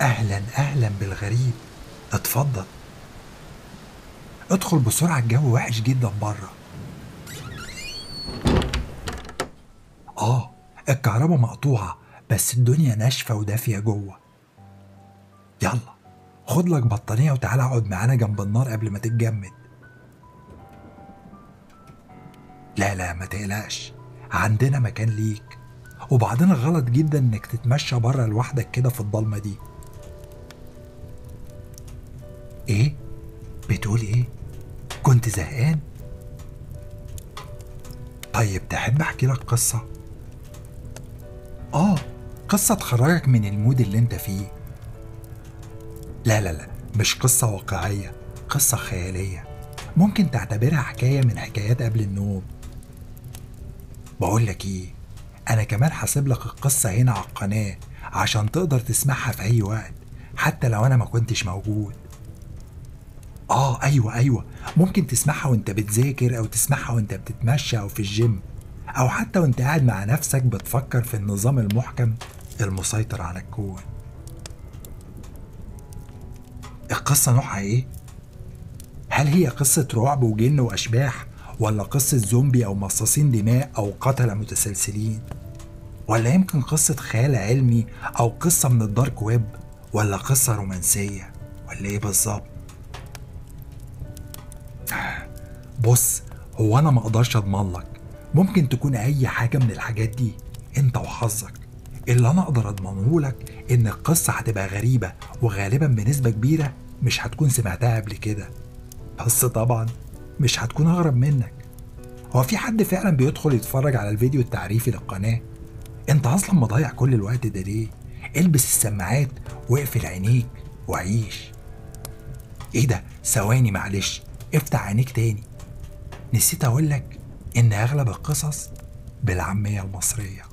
أهلا أهلا بالغريب اتفضل ادخل بسرعة الجو وحش جدا بره آه الكهرباء مقطوعة بس الدنيا ناشفة ودافية جوه يلا خد لك بطانية وتعالى اقعد معانا جنب النار قبل ما تتجمد لا لا ما تقلقش عندنا مكان ليك وبعدين غلط جدا انك تتمشى بره لوحدك كده في الضلمة دي ايه بتقول ايه كنت زهقان طيب تحب احكي لك قصه اه قصه تخرجك من المود اللي انت فيه لا لا لا مش قصه واقعيه قصه خياليه ممكن تعتبرها حكايه من حكايات قبل النوم بقول لك ايه انا كمان حاسب لك القصه هنا على القناه عشان تقدر تسمعها في اي وقت حتى لو انا ما كنتش موجود اه ايوه ايوه ممكن تسمعها وانت بتذاكر او تسمعها وانت بتتمشى او في الجيم او حتى وانت قاعد مع نفسك بتفكر في النظام المحكم المسيطر على الكون القصة نوعها ايه؟ هل هي قصة رعب وجن وأشباح ولا قصة زومبي أو مصاصين دماء أو قتلة متسلسلين؟ ولا يمكن قصة خيال علمي أو قصة من الدارك ويب ولا قصة رومانسية ولا إيه بالظبط؟ بص هو انا ما اقدرش اضمن لك ممكن تكون اي حاجه من الحاجات دي انت وحظك اللي انا اقدر اضمنه لك ان القصه هتبقى غريبه وغالبا بنسبه كبيره مش هتكون سمعتها قبل كده بس طبعا مش هتكون اغرب منك هو في حد فعلا بيدخل يتفرج على الفيديو التعريفي للقناه انت اصلا مضيع كل الوقت ده ليه البس السماعات واقفل عينيك وعيش ايه ده ثواني معلش افتح عينيك تاني نسيت أقولك إن أغلب القصص بالعامية المصرية